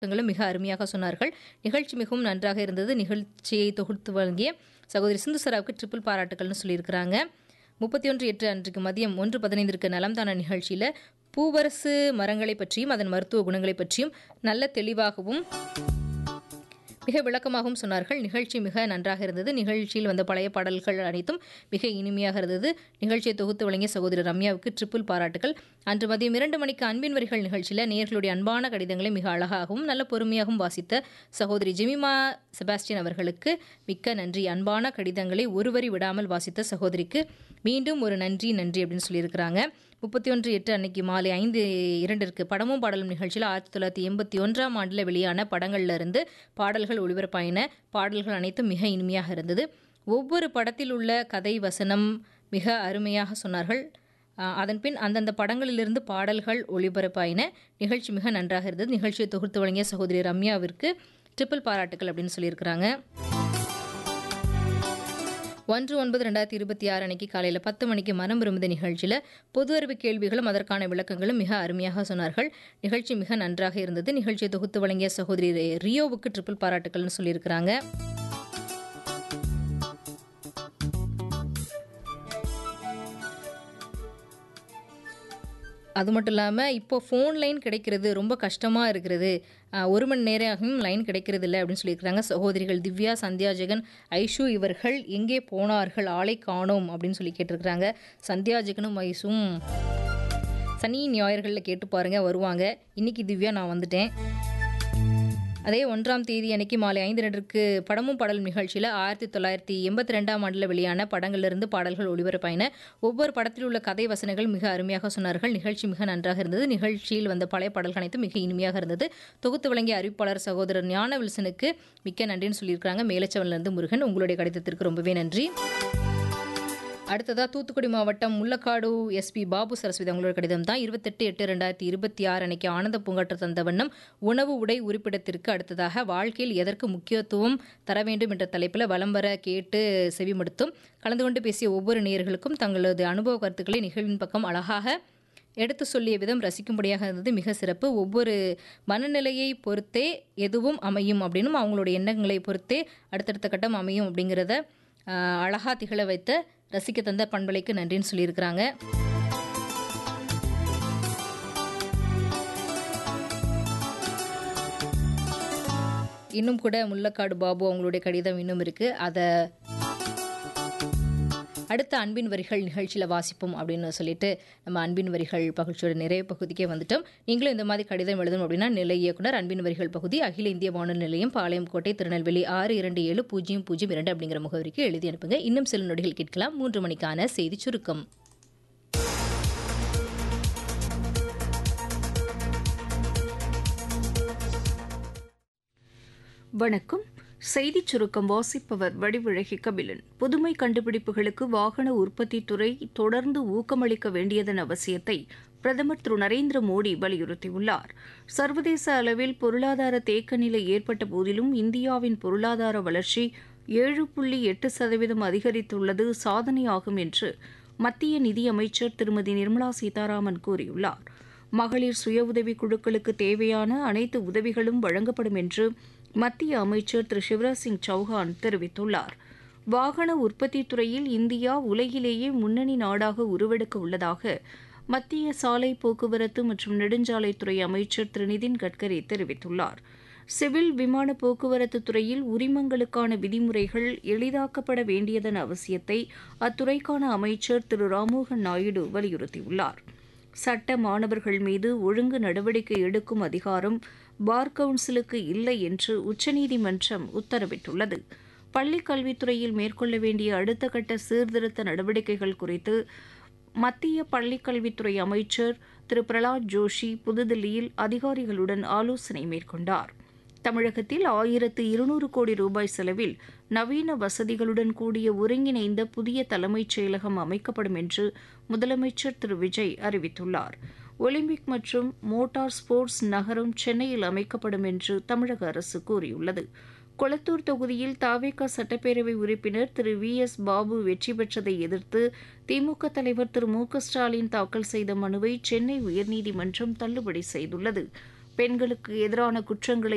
விளக்கங்களும் மிக அருமையாக சொன்னார்கள் நிகழ்ச்சி மிகவும் நன்றாக இருந்தது நிகழ்ச்சியை தொகுத்து வழங்கிய சகோதரி சிந்துசராவுக்கு ட்ரிபிள் பாராட்டுகள்னு சொல்லியிருக்கிறாங்க முப்பத்தி ஒன்று எட்டு அன்றைக்கு மதியம் ஒன்று பதினைந்திற்கு நலம்தான நிகழ்ச்சியில் பூவரசு மரங்களை பற்றியும் அதன் மருத்துவ குணங்களை பற்றியும் நல்ல தெளிவாகவும் மிக விளக்கமாகவும் சொன்னார்கள் நிகழ்ச்சி மிக நன்றாக இருந்தது நிகழ்ச்சியில் வந்த பழைய பாடல்கள் அனைத்தும் மிக இனிமையாக இருந்தது நிகழ்ச்சியை தொகுத்து வழங்கிய சகோதரி ரம்யாவுக்கு ட்ரிபிள் பாராட்டுகள் அன்று மதியம் இரண்டு மணிக்கு அன்பின் வரிகள் நிகழ்ச்சியில் நேர்களுடைய அன்பான கடிதங்களை மிக அழகாகவும் நல்ல பொறுமையாகவும் வாசித்த சகோதரி ஜெமிமா செபாஸ்டியன் அவர்களுக்கு மிக்க நன்றி அன்பான கடிதங்களை ஒருவரி விடாமல் வாசித்த சகோதரிக்கு மீண்டும் ஒரு நன்றி நன்றி அப்படின்னு சொல்லியிருக்கிறாங்க முப்பத்தி ஒன்று எட்டு அன்னைக்கு மாலை ஐந்து இரண்டிற்கு படமும் பாடலும் நிகழ்ச்சியில் ஆயிரத்தி தொள்ளாயிரத்தி எண்பத்தி ஒன்றாம் ஆண்டில் வெளியான படங்கள்ல இருந்து பாடல்கள் ஒளிபரப்பாயின பாடல்கள் அனைத்தும் மிக இனிமையாக இருந்தது ஒவ்வொரு படத்தில் உள்ள கதை வசனம் மிக அருமையாக சொன்னார்கள் ஆஹ் அதன் பின் அந்தந்த படங்களிலிருந்து பாடல்கள் ஒளிபரப்பாயின நிகழ்ச்சி மிக நன்றாக இருந்தது நிகழ்ச்சியை தொகுத்து வழங்கிய சகோதரி ரம்யாவிற்கு ட்ரிபிள் பாராட்டுகள் அப்படின்னு சொல்லியிருக்கிறாங்க ஒன்று ஒன்பது ரெண்டாயிரத்தி இருபத்தி ஆறு அன்னைக்கு காலையில் பத்து மணிக்கு மனம் விரும்புத நிகழ்ச்சியில் பொது அறிவு கேள்விகளும் அதற்கான விளக்கங்களும் மிக அருமையாக சொன்னார்கள் நிகழ்ச்சி மிக நன்றாக இருந்தது நிகழ்ச்சியை தொகுத்து வழங்கிய சகோதரி ரி- ரியோவுக்கு ட்ரிபிள் பாராட்டுகள்னு சொல்லியிருக்கிறாங்க அது மட்டும் இல்லாமல் இப்போ ஃபோன் லைன் கிடைக்கிறது ரொம்ப கஷ்டமாக இருக்கிறது ஆஹ் ஒரு மணி நேரம் ஆகியும் லைன் கிடைக்கிறது இல்லை அப்படின்னு சொல்லியிருக்கிறாங்க சகோதரிகள் திவ்யா சந்தியா ஜெகன் ஐஷு இவர்கள் எங்கே போனார்கள் ஆளை காணோம் அப்படின்னு சொல்லி கேட்டிருக்கிறாங்க சந்தியா ஜெகனும் ஐஷும் சனி ஞாயிறுகளில் கேட்டு பாருங்க வருவாங்க இன்னைக்கு திவ்யா நான் வந்துட்டேன் அதே ஒன்றாம் தேதி அன்னைக்கு மாலை ஐந்து ரெண்டுக்கு படமும் பாடலும் நிகழ்ச்சியில் ஆயிரத்தி தொள்ளாயிரத்தி எண்பத்தி ரெண்டாம் ஆண்டில் வெளியான படங்களிலிருந்து பாடல்கள் ஒளிபரப்பாயின ஒவ்வொரு படத்தில் உள்ள கதை வசனங்கள் மிக அருமையாக சொன்னார்கள் நிகழ்ச்சி மிக நன்றாக இருந்தது நிகழ்ச்சியில் வந்த பழைய பாடல்கள் அனைத்தும் மிக இனிமையாக இருந்தது தொகுத்து வழங்கிய அறிவிப்பாளர் சகோதரர் ஞான வில்சனுக்கு மிக்க நன்றின்னு சொல்லியிருக்காங்க மேலச்சவன்லேருந்து முருகன் உங்களுடைய கடிதத்திற்கு ரொம்பவே நன்றி அடுத்ததா தூத்துக்குடி மாவட்டம் முள்ளக்காடு எஸ்பி பாபு சரஸ்வதி அவங்களோட கடிதம் தான் இருபத்தெட்டு எட்டு ரெண்டாயிரத்தி இருபத்தி ஆறு அன்னைக்கு ஆனந்த பூங்காற்று தந்த வண்ணம் உணவு உடை உறுப்பிடத்திற்கு அடுத்ததாக வாழ்க்கையில் எதற்கு முக்கியத்துவம் தர வேண்டும் என்ற தலைப்பில் வலம் வர கேட்டு செவிமடுத்தும் கலந்து கொண்டு பேசிய ஒவ்வொரு நேயர்களுக்கும் தங்களது அனுபவ கருத்துக்களை நிகழ்வின் பக்கம் அழகாக எடுத்து சொல்லிய விதம் ரசிக்கும்படியாக இருந்தது மிக சிறப்பு ஒவ்வொரு மனநிலையை பொறுத்தே எதுவும் அமையும் அப்படின்னும் அவங்களுடைய எண்ணங்களை பொறுத்தே அடுத்தடுத்த கட்டம் அமையும் அப்படிங்கிறத ஆஹ், அழகா திகழ வைத்த ரசிக்க தந்த பண்பலைக்கு நன்றின்னு சொல்லியிருக்கிறாங்க இன்னும் கூட முள்ளக்காடு பாபு அவங்களுடைய கடிதம் இன்னும் இருக்கு அதை அடுத்த அன்பின் வரிகள் நிகழ்ச்சியில் வாசிப்போம் அப்படின்னு சொல்லிட்டு நம்ம அன்பின் வரிகள் பகுதியோட நிறைய பகுதிக்கே வந்துட்டோம் நீங்களும் இந்த மாதிரி கடிதம் எழுதணும் அப்படின்னா நிலை இயக்குனர் அன்பின் வரிகள் பகுதி அகில இந்திய வானொலி நிலையம் பாளையம் கோட்டை திருநெல்வேலி ஆறு இரண்டு ஏழு பூஜ்ஜியம் பூஜ்ஜியம் இரண்டு அப்படிங்கிற முகவரிக்கு எழுதி அனுப்புங்க இன்னும் சில நொடிகள் கேட்கலாம் மூன்று மணிக்கான செய்தி சுருக்கம் வணக்கம் செய்திச் சுருக்கம் வாசிப்பவர் வடிவழகி கபிலன் புதுமை கண்டுபிடிப்புகளுக்கு வாகன உற்பத்தித் துறை தொடர்ந்து ஊக்கமளிக்க வேண்டியதன் அவசியத்தை பிரதமர் திரு நரேந்திர மோடி வலியுறுத்தியுள்ளார் சர்வதேச அளவில் பொருளாதார தேக்க நிலை ஏற்பட்ட போதிலும் இந்தியாவின் பொருளாதார வளர்ச்சி ஏழு புள்ளி எட்டு சதவீதம் அதிகரித்துள்ளது சாதனையாகும் என்று மத்திய நிதியமைச்சர் திருமதி நிர்மலா சீதாராமன் கூறியுள்ளார் மகளிர் சுய உதவி குழுக்களுக்கு தேவையான அனைத்து உதவிகளும் வழங்கப்படும் என்று மத்திய அமைச்சர் திரு சிவராஜ் சிங் சௌஹான் தெரிவித்துள்ளார் வாகன உற்பத்தித் துறையில் இந்தியா உலகிலேயே முன்னணி நாடாக உருவெடுக்க உள்ளதாக மத்திய சாலை போக்குவரத்து மற்றும் நெடுஞ்சாலைத்துறை அமைச்சர் திரு நிதின் கட்கரி தெரிவித்துள்ளார் சிவில் விமான போக்குவரத்து துறையில் உரிமங்களுக்கான விதிமுறைகள் எளிதாக்கப்பட வேண்டியதன் அவசியத்தை அத்துறைக்கான அமைச்சர் திரு ராம்மோகன் நாயுடு வலியுறுத்தியுள்ளார் சட்ட மாணவர்கள் மீது ஒழுங்கு நடவடிக்கை எடுக்கும் அதிகாரம் பார் கவுன்சிலுக்கு இல்லை என்று உச்சநீதிமன்றம் உத்தரவிட்டுள்ளது பள்ளிக் கல்வித்துறையில் மேற்கொள்ள வேண்டிய அடுத்த கட்ட சீர்திருத்த நடவடிக்கைகள் குறித்து மத்திய பள்ளிக் கல்வித்துறை அமைச்சர் திரு பிரலாத் ஜோஷி புதுதில்லியில் அதிகாரிகளுடன் ஆலோசனை மேற்கொண்டார் தமிழகத்தில் ஆயிரத்து இருநூறு கோடி ரூபாய் செலவில் நவீன வசதிகளுடன் கூடிய ஒருங்கிணைந்த புதிய தலைமைச் செயலகம் அமைக்கப்படும் என்று முதலமைச்சர் திரு விஜய் அறிவித்துள்ளார் ஒலிம்பிக் மற்றும் மோட்டார் ஸ்போர்ட்ஸ் நகரம் சென்னையில் அமைக்கப்படும் என்று தமிழக அரசு கூறியுள்ளது கொளத்தூர் தொகுதியில் தாவேகா சட்டப்பேரவை உறுப்பினர் திரு வி எஸ் பாபு வெற்றி பெற்றதை எதிர்த்து திமுக தலைவர் திரு மு க ஸ்டாலின் தாக்கல் செய்த மனுவை சென்னை உயர்நீதிமன்றம் தள்ளுபடி செய்துள்ளது பெண்களுக்கு எதிரான குற்றங்களை